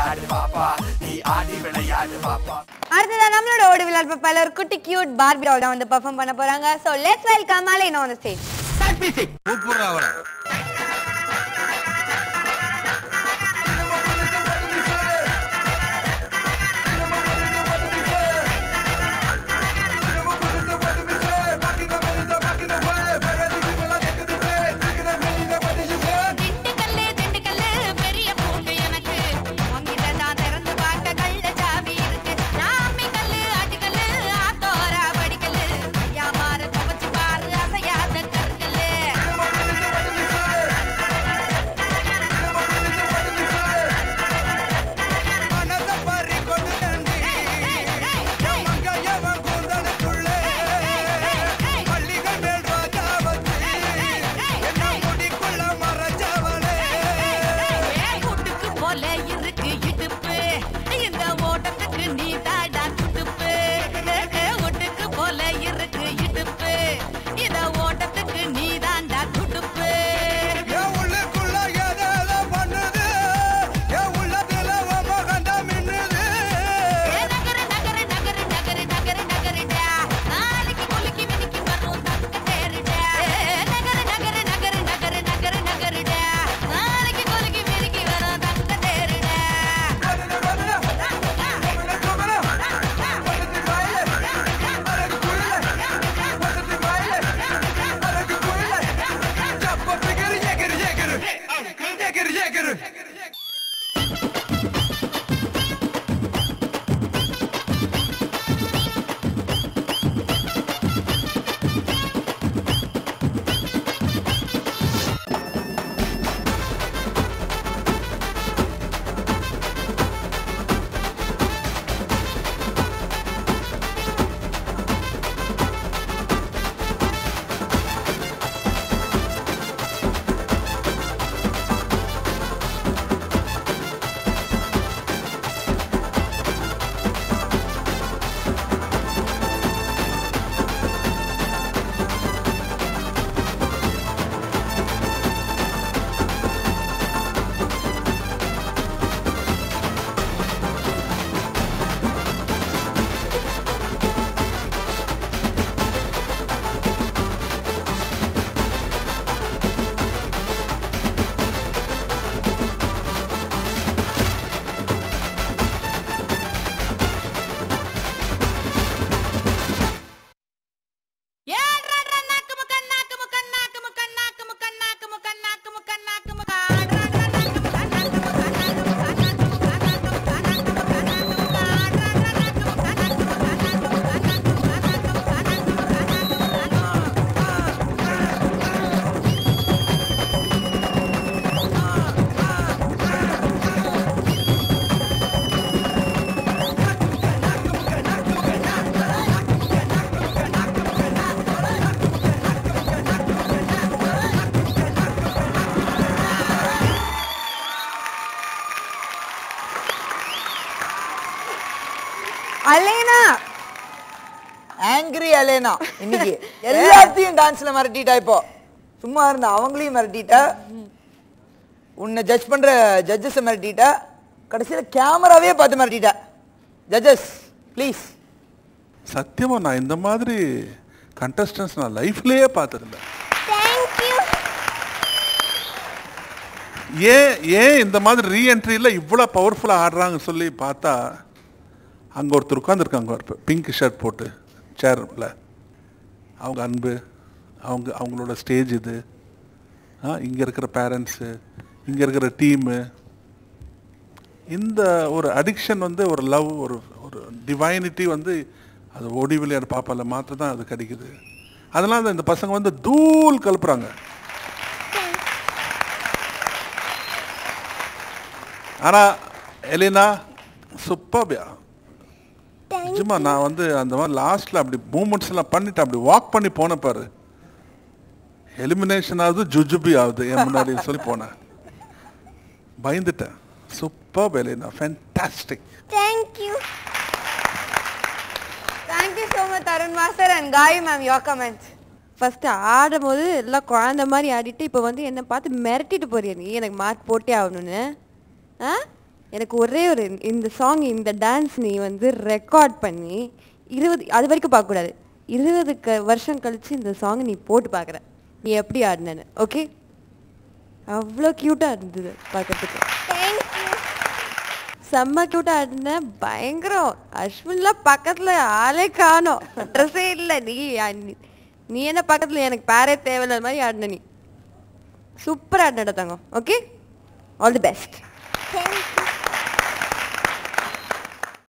விளையாடு பாப்பா நீ ஆடி விளையாடு பாப்பா அடுத்ததான் நம்மளோட ஓடி விளையாடு பாப்பால ஒரு குட்டி கியூட் பார்பி டால் தான் வந்து பெர்ஃபார்ம் பண்ண போறாங்க so let's welcome Alaina on the stage கூப்பிடுறா அவரை திண்டுக்கல்லு திண்டுக்கல்லு பெரிய பூண்டு எனக்கு உன்கிட்ட தான் திறந்து பார்க்க கள்ள சாவி இருக்கு நாமி கல்லு ஆட்டுக்கல்லு ஆத்தோரா படிக்கல்லு ஐயா மாறு துவச்சு பாரு அசையாத கற்கல்லு கூட்டுக்கு போல இருக்கு இடுப்பு இந்த ஓட்டத்துக்கு நீ தாடா துடுப்பு ஒட்டுக்கு போல இருக்கு இடுப்பு இந்த ஓட்டத்துக்கு நீ தாண்டா துடுப்பு நகரு நகரு நகரு நகரு நகரு நகருடா நாளைக்கு குலுக்கி மினுக்கி வரும் தங்க தேருடா நகரு நகரு நகரு நகரு நகரு நகருடா நாளைக்கு குலுக்கி மினுக்கி வரும் தங்க தேருடா அலைனா ஆங்கிரி அலேனா இன்னைக்கு எல்லாத்தையும் டான்ஸ்ல மிரட்டிட்டா இப்போ சும்மா இருந்த அவங்களையும் மிரட்டிட்டா உன்னை ஜட்ஜ் பண்ற ஜட்ஜஸை மிரட்டிட்டா கடைசியில கேமராவே பார்த்து மிரட்டிட்டா ஜட்ஜஸ் ப்ளீஸ் சத்தியமா நான் இந்த மாதிரி கண்டஸ்டன்ஸ் நான் லைஃப்லயே பார்த்துருந்தேன் ஏன் ஏன் இந்த மாதிரி ரீஎன்ட்ரியில் இவ்வளோ ஃபுல்லாக ஆடுறாங்கன்னு சொல்லி பார்த்தா அங்கே ஒருத்தர் உட்காந்துருக்காங்க ஒரு பிங்க் ஷர்ட் போட்டு சேர்ல அவங்க அன்பு அவங்க அவங்களோட ஸ்டேஜ் இது இங்கே இருக்கிற பேரண்ட்ஸு இங்கே இருக்கிற டீமு இந்த ஒரு அடிக்ஷன் வந்து ஒரு லவ் ஒரு ஒரு டிவைனிட்டி வந்து அது ஓடி விளையாடு பாப்பால மாத்திரம் தான் அது கிடைக்குது அதனால தான் இந்த பசங்க வந்து தூள் கலப்புறாங்க ஆனா எலினா சூப்பர்பியா நிஜமா நான் வந்து அந்த மாதிரி லாஸ்ட்ல அப்படி மூமெண்ட்ஸ் எல்லாம் பண்ணிட்டு அப்படி வாக் பண்ணி போன பாரு எலிமினேஷன் ஆகுது ஜுஜுபி ஆகுது என் முன்னாடி சொல்லி போனேன் பயந்துட்டேன் super Elina fantastic thank you thank you so much Tarun master and காய் மேம் யோர் கமெண்ட்ஸ் ஃபர்ஸ்ட் ஆடும்போது எல்லாம் குழந்த மாதிரி ஆடிட்டு இப்போ வந்து என்னை பார்த்து மிரட்டிட்டு போறியா நீ எனக்கு மார்க் போட்டே ஆகணும்னு ஆ எனக்கு ஒரே ஒரு இந்த சாங் இந்த டான்ஸ் நீ வந்து ரெக்கார்ட் பண்ணி இருபது அது வரைக்கும் பார்க்கக்கூடாது இருபது க வருஷம் கழிச்சு இந்த சாங் நீ போட்டு பார்க்குற நீ எப்படி ஆடினேன்னு ஓகே அவ்வளோ க்யூட்டாக இருந்தது பார்க்கறதுக்கு செம்ம க்யூட்டாக ஆடின பயங்கரம் அஸ்வின்லாம் பக்கத்தில் ஆளே காணோம் ட்ரெஸ்ஸே இல்லை நீ நீ- நீ என்ன பக்கத்தில் எனக்கு பேரே தேவையில்லாத மாதிரி ஆடின நீ சூப்பராக ஆடினடா தங்கம் okay all the best thank you